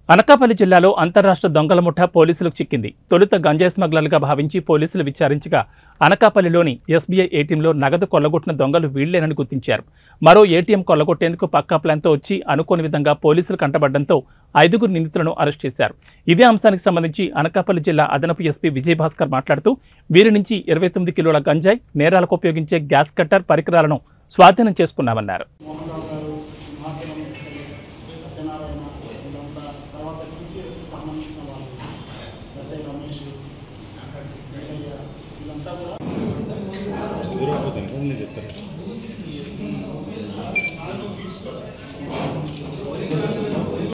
అనకాపల్లి జిల్లాలో అంతరాష్ట్ర దొంగల ముఠా పోలీసులకు చిక్కింది తొలుత గంజాయి స్మగ్లర్లుగా భావించి పోలీసులు విచారించగా అనకాపల్లిలోని ఎస్బీఐ ఏటీఎంలో నగదు కొల్లగొట్టిన దొంగలు వీళ్లేనని గుర్తించారు మరో ఏటీఎం కొల్లగొట్టేందుకు పక్కా ప్లాన్తో వచ్చి అనుకోని విధంగా పోలీసులు కంటబడ్డంతో ఐదుగురు నిందితులను అరెస్ట్ చేశారు ఇదే అంశానికి సంబంధించి అనకాపల్లి జిల్లా అదనపు ఎస్పీ విజయభాస్కర్ మాట్లాడుతూ వీరి నుంచి ఇరవై తొమ్మిది కిలోల గంజాయి నేరాలకు ఉపయోగించే గ్యాస్ కట్టర్ పరికరాలను స్వాధీనం చేసుకున్నామన్నారు మోహన్రావు గారు హిమాచలం ఎస్ఐ సత్యనారాయణ వీళ్ళంతా తర్వాత సిసిఎస్కి సంబంధించిన వాళ్ళు ఎస్ఐ రమేష్ వీరయ్య వీళ్ళంతా కూడా దూరం పోతాను ఫోన్లో చెప్తారు